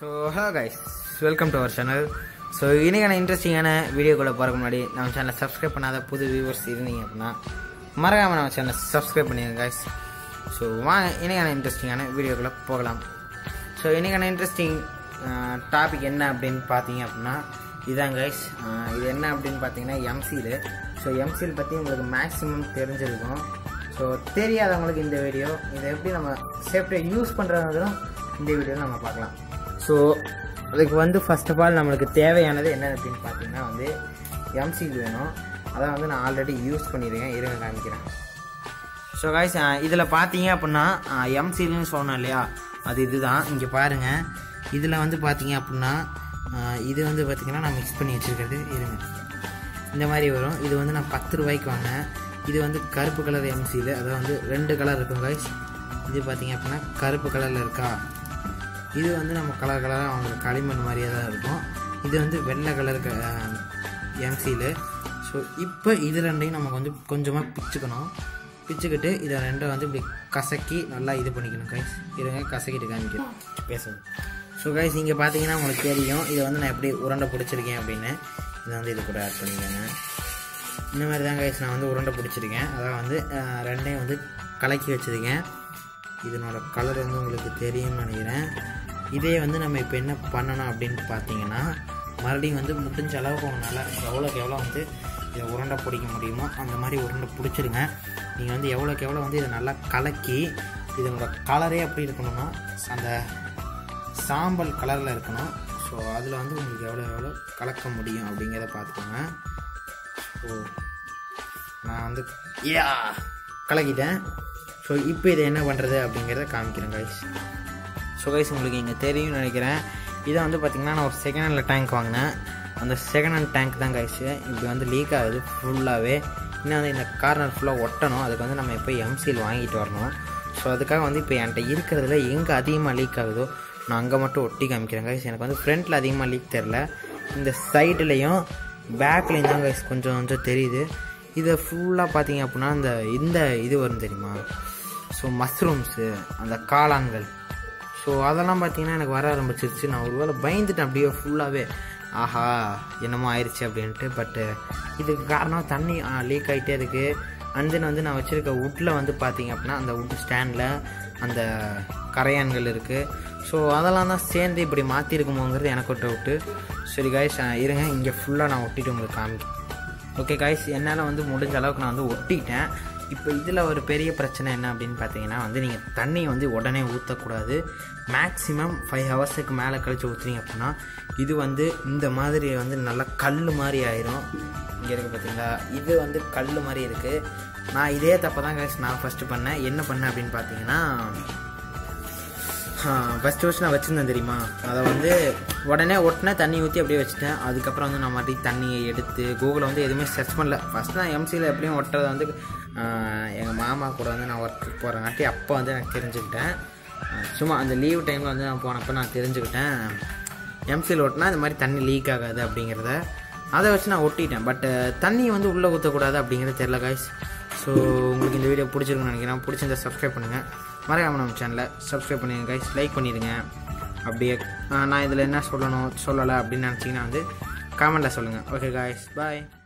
so hello guys welcome to our channel so இன்றைக்கான இன்ட்ரெஸ்டிங்கான வீடியோக்குள்ளே போகிறக்கு முன்னாடி நம்ம சேனலை சப்ஸ்கிரைப் பண்ணாத புது வியூவர்ஸ் இருந்தீங்க அப்படின்னா மறக்காமல் நம்ம சேனலை சப்ஸ்கிரைப் பண்ணிடுங்க கைஸ் ஸோ வாங்க இன்றைக்கான இன்ட்ரெஸ்டிங்கான வீடியோக்குள்ளே போகலாம் ஸோ இன்றைக்கான இன்ட்ரெஸ்டிங் டாபிக் என்ன அப்படின்னு பார்த்தீங்க அப்படின்னா இதான் கைஸ் இது என்ன அப்படின்னு பார்த்தீங்கன்னா எம்சியில் ஸோ எம்சியில் பற்றி உங்களுக்கு மேக்ஸிமம் தெரிஞ்சிருக்கும் ஸோ தெரியாதவங்களுக்கு இந்த வீடியோ இதை எப்படி நம்ம சேஃப்டியாக யூஸ் பண்ணுறதும் இந்த வீடியோவில் நம்ம பார்க்கலாம் ஸோ அதுக்கு வந்து ஃபர்ஸ்ட் ஆஃப் ஆல் நம்மளுக்கு தேவையானது என்ன அப்படின்னு பார்த்தீங்கன்னா வந்து எம்சில் வேணும் அதை வந்து நான் ஆல்ரெடி யூஸ் பண்ணியிருக்கேன் இருங்க காமிக்கிறேன் ஸோ காய்ஸ் இதில் பார்த்தீங்க அப்படின்னா எம்சில்னு சொன்னோம் இல்லையா அது இதுதான் இங்கே பாருங்கள் இதில் வந்து பார்த்தீங்க அப்படின்னா ஆஹ், இது வந்து பார்த்தீங்கன்னா நான் மிக்ஸ் பண்ணி வச்சுருக்கிறது இருங்க இந்த மாதிரி வரும் இது வந்து நான் பத்து ரூபாய்க்கு வாங்கினேன் இது வந்து கருப்பு கலர் எம்சியில் அதாவது வந்து ரெண்டு கலர் இருக்கும் காய்ஸ் இது பார்த்தீங்க அப்படின்னா கருப்பு கலரில் இருக்கா இது வந்து நம்ம கலர் கலராக அவங்களுக்கு களிமண் மாதிரியே தான் இருக்கும் இது வந்து வெள்ளை கலர் எம்சியில் ஸோ இப்போ இது ரெண்டையும் நம்ம கொஞ்சம் கொஞ்சமாக பிச்சுக்கணும் பிச்சுக்கிட்டு இதை ரெண்டும் வந்து இப்படி கசக்கி நல்லா இது பண்ணிக்கணும் கைஸ் இருங்க கசக்கிட்டு காமிக்கிறேன் பேசுங்க ஸோ கைஸ் இங்கே பார்த்தீங்கன்னா உங்களுக்கு தெரியும் இதை வந்து நான் எப்படி உருண்டை பிடிச்சிருக்கேன் அப்படின்னு இதை வந்து இது கூட ஆட் பண்ணிக்கோங்க இந்த மாதிரி தான் கைஸ் நான் வந்து உருண்டை பிடிச்சிருக்கேன் அதான் வந்து அஹ், ரெண்டையும் வந்து கலக்கி வச்சுருக்கேன் இதனோட கலர் வந்து உங்களுக்கு தெரியும்னு நினைக்கிறேன் இதே வந்து நம்ம இப்போ என்ன பண்ணணும் அப்படின்னு பார்த்தீங்கன்னா மறுபடியும் வந்து முடிஞ்ச அளவுக்கு உங்களால் எவ்வளோக்கு எவ்வளோ வந்து இதை உருண்டை பிடிக்க முடியுமோ அந்த மாதிரி உருண்டை பிடிச்சிருங்க நீங்கள் வந்து எவ்வளோக்கு எவ்வளோ வந்து இதை நல்லா கலக்கி இதனோட கலரே எப்படி இருக்கணும்னா அந்த சாம்பல் கலரில் இருக்கணும் ஸோ அதில் வந்து உங்களுக்கு எவ்வளோ எவ்வளோ கலக்க முடியும் அப்படிங்கிறத பார்த்துக்கோங்க ஸோ நான் வந்து யா கலக்கிட்டேன் ஸோ இப்போ இதை என்ன பண்ணுறது அப்படிங்கிறத காமிக்கிறேன் கைஸ் ஸோ கைஸ் உங்களுக்கு இங்கே தெரியும்னு நினைக்கிறேன் இதை வந்து பார்த்திங்கன்னா நான் ஒரு செகண்ட் ஹேண்டில் டேங்க் வாங்கினேன் அந்த செகண்ட் ஹேண்ட் டேங்க் தான் கைஸு இப்படி வந்து லீக் ஆகுது ஃபுல்லாகவே இன்னும் வந்து இந்த கார்னர் ஃபுல்லாக ஒட்டணும் அதுக்கு வந்து நம்ம இப்போ எம்சியில் வாங்கிட்டு வரணும் ஸோ அதுக்காக வந்து இப்போ என்கிட்ட இருக்கிறதுல எங்கே அதிகமாக லீக் ஆகுதோ நான் அங்கே மட்டும் ஒட்டி காமிக்கிறேன் கைஸ் எனக்கு வந்து ஃப்ரண்ட்டில் அதிகமாக லீக் தெரில இந்த சைடுலேயும் பேக்லேயும் தான் கைஸ் கொஞ்சம் கொஞ்சம் தெரியுது இதை ஃபுல்லாக பார்த்தீங்க அப்படின்னா இந்த இந்த இது வரும் தெரியுமா ஸோ மஷ்ரூம்ஸு அந்த காளான்கள் ஸோ அதெல்லாம் பார்த்தீங்கன்னா எனக்கு வர ஆரம்பிச்சிருச்சு நான் ஒருவேளை பயந்துட்டேன் அப்படியே ஃபுல்லாகவே ஆஹா என்னமோ ஆயிடுச்சு அப்படின்ட்டு பட்டு இதுக்கு காரணம் தண்ணி லீக் ஆகிட்டே இருக்குது அண்ட் தென் வந்து நான் வச்சுருக்க வுட்டில் வந்து பார்த்தீங்க அப்படின்னா அந்த வுட் ஸ்டாண்டில் அந்த கரையான்கள் இருக்குது ஸோ அதெல்லாம் தான் சேர்ந்து இப்படி மாற்றிருக்குமோங்கிறது எனக்கு ஒரு டவுட்டு சரி காய்ஸ் இருங்க இங்கே ஃபுல்லாக நான் ஒட்டிட்டு உங்களுக்கு காமிக்கிறேன் ஓகே காய்ஸ் என்னால் வந்து முடிஞ்ச அளவுக்கு நான் வந்து ஒட்டிட்டேன் இப்போ இதில் ஒரு பெரிய பிரச்சனை என்ன அப்படின்னு பார்த்தீங்கன்னா வந்து நீங்கள் தண்ணி வந்து உடனே ஊற்றக்கூடாது மேக்ஸிமம் ஃபைவ் ஹவர்ஸுக்கு மேலே கழித்து ஊற்றுறீங்க அப்படின்னா இது வந்து இந்த மாதிரி வந்து நல்லா கல் மாதிரி ஆயிரும் இங்கே இருக்குது பார்த்தீங்களா இது வந்து கல் மாதிரி இருக்குது நான் இதே தப்பை தான் guys நான் ஃபஸ்ட்டு பண்ணேன் என்ன பண்ணேன் அப்படின்னு பார்த்தீங்கன்னா ஃபஸ்ட்டு ஃபஸ்ட் நான் வச்சுருந்தேன் தெரியுமா அதை வந்து உடனே ஒட்டினேன் தண்ணி ஊற்றி அப்படியே வச்சுட்டேன் அதுக்கப்புறம் வந்து நான் மறுபடியும் தண்ணியை எடுத்து கூகுளில் வந்து எதுவுமே சர்ச் பண்ணல ஃபஸ்ட் நான் எம்சியில் எப்படியும் ஒட்டுறதை வந்து எங்கள் மாமா கூட வந்து நான் ஒர்க்கு போகிறங்காட்டி அப்போ வந்து எனக்கு தெரிஞ்சுக்கிட்டேன் ஆஹ் சும்மா அந்த லீவ் டைமில் வந்து நான் போனப்போ நான் தெரிஞ்சுக்கிட்டேன் எம்சியில் ஒட்டினா இந்த மாதிரி தண்ணி லீக் ஆகாது அப்படிங்கிறத அதை வச்சு நான் ஒட்டிட்டேன் பட் தண்ணி வந்து உள்ளே ஊற்றக்கூடாது அப்படிங்கிறது தெரில காய்ஸ் ஸோ உங்களுக்கு இந்த வீடியோ பிடிச்சிருக்குன்னு நினைக்கிறேன் பிடிச்சிருந்தா சப்ஸ்கிரைப் பண்ணுங்கள் மறக்காம நம்ம சேனலை சப்ஸ்கிரைப் பண்ணிடுங்க கைஸ் லைக் பண்ணிடுங்க அப்படியே ஆஹ் நான் இதில் என்ன சொல்லணும் சொல்லலை அப்படின்னு நினச்சிங்கன்னா வந்து காமெண்ட்டில் சொல்லுங்கள் ஓகே காய்ஸ் பாய்